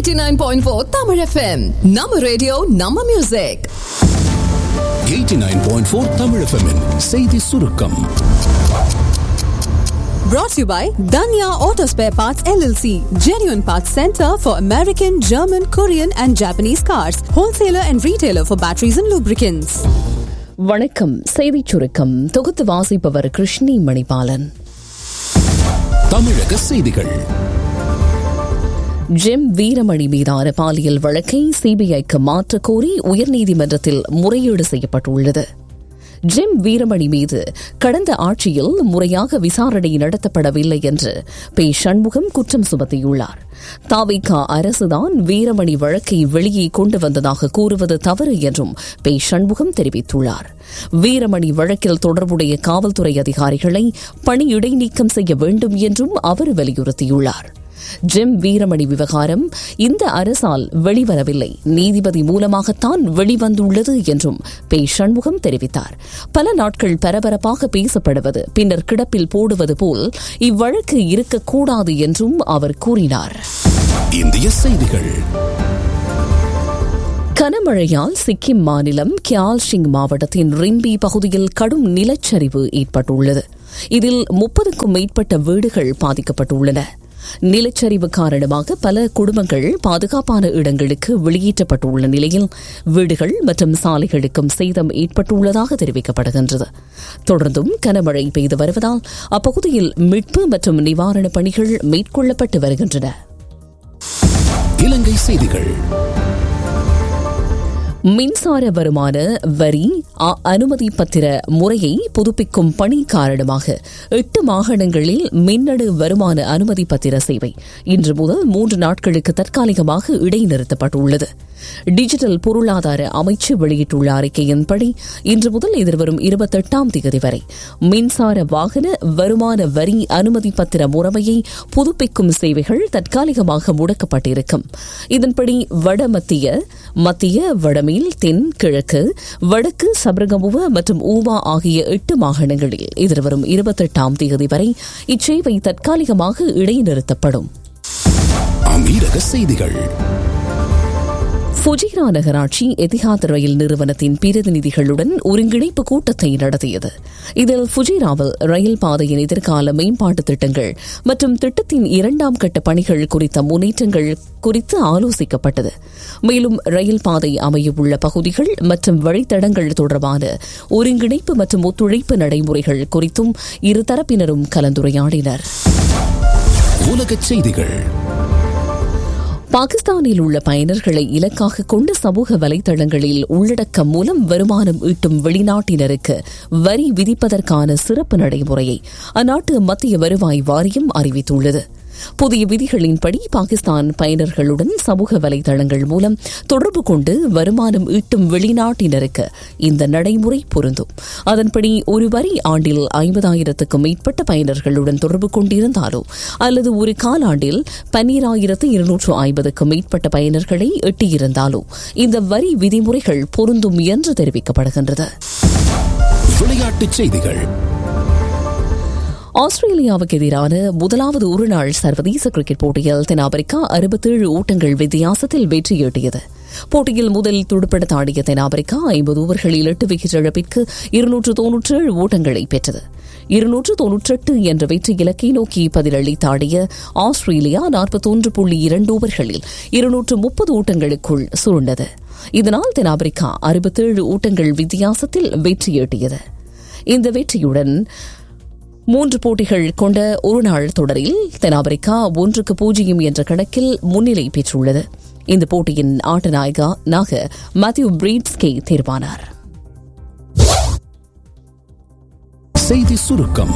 89.4 Tamil FM. நம்ம radio நம்ம music 89.4 Tamil FM -இன் செய்தி சுருக்கம் brought to you by Danya Auto Spare Parts LLC, genuine parts center for American, German, Korean and Japanese cars, wholesaler and retailer for batteries and lubricants. வணக்கம் செய்திச் சுருக்கம் தொகுத்து வாசிப்பவர் கிருஷ்ணி மணிபாலன் தமிழக செய்திகள் ஜெம் வீரமணி மீதான பாலியல் வழக்கை சிபிஐக்கு மாற்றக் கோரி உயர்நீதிமன்றத்தில் முறையீடு செய்யப்பட்டுள்ளது ஜிம் வீரமணி மீது கடந்த ஆட்சியில் முறையாக விசாரணை நடத்தப்படவில்லை என்று பே சண்முகம் குற்றம் சுமத்தியுள்ளார் தாவிகா அரசுதான் வீரமணி வழக்கை வெளியே கொண்டு வந்ததாக கூறுவது தவறு என்றும் பே சண்முகம் தெரிவித்துள்ளார் வீரமணி வழக்கில் தொடர்புடைய காவல்துறை அதிகாரிகளை பணி இடைநீக்கம் செய்ய வேண்டும் என்றும் அவர் வலியுறுத்தியுள்ளார் ஜிம் வீரமணி விவகாரம் இந்த அரசால் வெளிவரவில்லை நீதிபதி மூலமாகத்தான் வெளிவந்துள்ளது என்றும் பே சண்முகம் தெரிவித்தார் பல நாட்கள் பரபரப்பாக பேசப்படுவது பின்னர் கிடப்பில் போடுவது போல் இவ்வழக்கு இருக்கக்கூடாது என்றும் அவர் கூறினார் இந்திய செய்திகள் கனமழையால் சிக்கிம் மாநிலம் கியால்ஷிங் மாவட்டத்தின் ரிம்பி பகுதியில் கடும் நிலச்சரிவு ஏற்பட்டுள்ளது இதில் முப்பதுக்கும் மேற்பட்ட வீடுகள் பாதிக்கப்பட்டுள்ளன நிலச்சரிவு காரணமாக பல குடும்பங்கள் பாதுகாப்பான இடங்களுக்கு வெளியேற்றப்பட்டுள்ள நிலையில் வீடுகள் மற்றும் சாலைகளுக்கும் சேதம் ஏற்பட்டுள்ளதாக தெரிவிக்கப்படுகின்றது தொடர்ந்தும் கனமழை பெய்து வருவதால் அப்பகுதியில் மீட்பு மற்றும் நிவாரணப் பணிகள் மேற்கொள்ளப்பட்டு வருகின்றன இலங்கை செய்திகள் மின்சார வருமான வரி அ- அனுமதி பத்திர முறையை புதுப்பிக்கும் பணி காரணமாக எட்டு மாகாணங்களில் மின்னணு வருமான அனுமதி பத்திர சேவை இன்று முதல் மூன்று நாட்களுக்கு தற்காலிகமாக இடைநிறுத்தப்பட்டுள்ளது டிஜிட்டல் பொருளாதார அமைச்சு வெளியிட்டுள்ள அறிக்கையின்படி இன்று முதல் எதிர்வரும் இருபத்தெட்டாம் தேதி வரை மின்சார வாகன வருமான வரி அனுமதி பத்திர முறைமையை புதுப்பிக்கும் சேவைகள் தற்காலிகமாக முடக்கப்பட்டிருக்கும் இதன்படி வடமத்திய மத்திய வடமேல் தென் கிழக்கு வடக்கு சபரகமுவ மற்றும் ஊவா ஆகிய எட்டு மாகாணங்களில் எதிர்வரும் இருபத்தெட்டாம் தேதி வரை இச்சேவை தற்காலிகமாக இடைநிறுத்தப்படும் அமீரக செய்திகள் ஃபுஜிரா நகராட்சி எதிஹாத் ரயில் நிறுவனத்தின் பிரதிநிதிகளுடன் ஒருங்கிணைப்பு கூட்டத்தை நடத்தியது இதில் ஃபுஜிராவில் ரயில் பாதையின் எதிர்கால மேம்பாட்டு திட்டங்கள் மற்றும் திட்டத்தின் இரண்டாம் கட்ட பணிகள் குறித்த முன்னேற்றங்கள் குறித்து ஆலோசிக்கப்பட்டது மேலும் ரயில் பாதை அமையவுள்ள பகுதிகள் மற்றும் வழித்தடங்கள் தொடர்பான ஒருங்கிணைப்பு மற்றும் ஒத்துழைப்பு நடைமுறைகள் குறித்தும் இருதரப்பினரும் கலந்துரையாடினர் உலகச் செய்திகள் பாகிஸ்தானில் உள்ள பயனர்களை இலக்காக கொண்டு சமூக வலைதளங்களில் உள்ளடக்கம் மூலம் வருமானம் ஈட்டும் வெளிநாட்டினருக்கு வரி விதிப்பதற்கான சிறப்பு நடைமுறையை அந்நாட்டு மத்திய வருவாய் வாரியம் அறிவித்துள்ளது புதிய விதிகளின்படி பாகிஸ்தான் பயனர்களுடன் சமூக வலைதளங்கள் மூலம் தொடர்பு கொண்டு வருமானம் ஈட்டும் வெளிநாட்டினருக்கு இந்த நடைமுறை பொருந்தும் அதன்படி ஒரு வரி ஆண்டில் ஐம்பதாயிரத்துக்கும் மேற்பட்ட பயனர்களுடன் தொடர்பு கொண்டிருந்தாலோ அல்லது ஒரு காலாண்டில் பன்னீராயிரத்து இருநூற்று ஐம்பதுக்கும் மேற்பட்ட பயனர்களை எட்டியிருந்தாலோ இந்த வரி விதிமுறைகள் பொருந்தும் என்று தெரிவிக்கப்படுகின்றது விளையாட்டுச் செய்திகள் ஆஸ்திரேலியாவுக்கு எதிரான முதலாவது ஒருநாள் சர்வதேச கிரிக்கெட் போட்டியில் தென்னாப்பிரிக்கா அறுபத்தேழு ஓட்டங்கள் வித்தியாசத்தில் வெற்றியீட்டியது போட்டியில் முதலில் துடுப்படுத்த ஆடிய தென்னாப்பிரிக்கா ஐம்பது ஓவர்களில் எட்டு விக்கெட் இழப்பிற்கு இருநூற்று தொன்னூற்றேழு ஓட்டங்களை பெற்றது இருநூற்று தொன்னூற்றெட்டு என்ற வெற்றி இலக்கை நோக்கி பதிலளித்து ஆடிய ஆஸ்திரேலியா நாற்பத்தொன்று புள்ளி இரண்டு ஓவர்களில் இருநூற்று முப்பது ஓட்டங்களுக்குள் சுருண்டது இதனால் தென்னாப்பிரிக்கா அறுபத்தேழு ஓட்டங்கள் வித்தியாசத்தில் வெற்றியீட்டியது இந்த வெற்றியுடன் மூன்று போட்டிகள் கொண்ட ஒருநாள் தொடரில் தென்னாப்பிரிக்கா ஒன்றுக்கு பூஜ்ஜியம் என்ற கணக்கில் முன்னிலை பெற்றுள்ளது இந்த போட்டியின் ஆட்ட நாயகா நாக மேத்யூ பிரீட்ஸ்கே தேர்வானார் செய்தி சுருக்கம்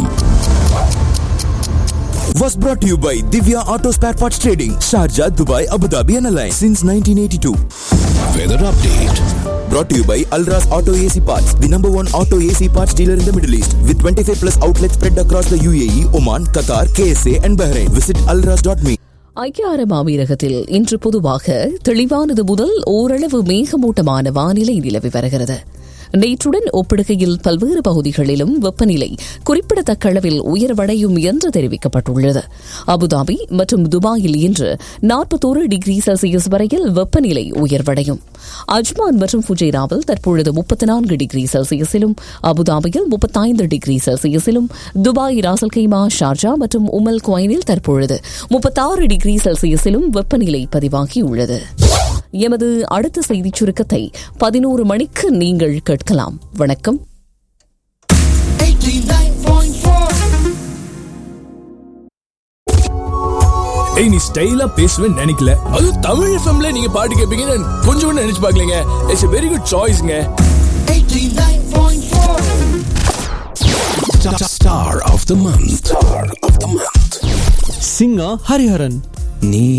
was brought to you by Divya Auto Spare Parts Trading, Sharjah, Dubai, Abu Dhabi and Alliance since 1982. Weather update Brought to you by Alras Auto AC Parts, the number one auto AC parts dealer in the Middle East, with 25 plus outlets spread across the UAE, Oman, Qatar, KSA and Bahrain. Visit alras.me. ஐக்கிய அரபு அமீரகத்தில் இன்று பொதுவாக தெளிவானது முதல் ஓரளவு மேகமூட்டமான வானிலை நிலவி வருகிறது நேற்றுடன் ஒப்பிடுகையில் பல்வேறு பகுதிகளிலும் வெப்பநிலை குறிப்பிடத்தக்க அளவில் உயர்வடையும் என்று தெரிவிக்கப்பட்டுள்ளது அபுதாபி மற்றும் துபாயில் இன்று நாற்பத்தோரு டிகிரி செல்சியஸ் வரையில் வெப்பநிலை உயர்வடையும் அஜ்மான் மற்றும் ஃபுஜைராவில் தற்பொழுது முப்பத்தி நான்கு டிகிரி செல்சியஸிலும் அபுதாபியில் முப்பத்தைந்து டிகிரி செல்சியஸிலும் துபாய் ராசல் கைமா ஷார்ஜா மற்றும் உமல் குவைனில் தற்பொழுது முப்பத்தாறு டிகிரி செல்சியஸிலும் வெப்பநிலை பதிவாகியுள்ளது எமது அடுத்த செய்திச் சுருக்கத்தை பதினோரு மணிக்கு நீங்கள் கேட்கலாம் வணக்கம் ஏய் நீ ஸ்டைலா பேசுவேன்னு நினைக்கல அது தமிழ் எஃப்எம்ல நீங்க பாட்டு கேட்பீங்கன்னு கொஞ்சம் கூட நினைச்சு பார்க்கலங்க இட்ஸ் வெரி குட் சாய்ஸ்ங்க Star of the month. Star of the month. singer Hariharan. நீ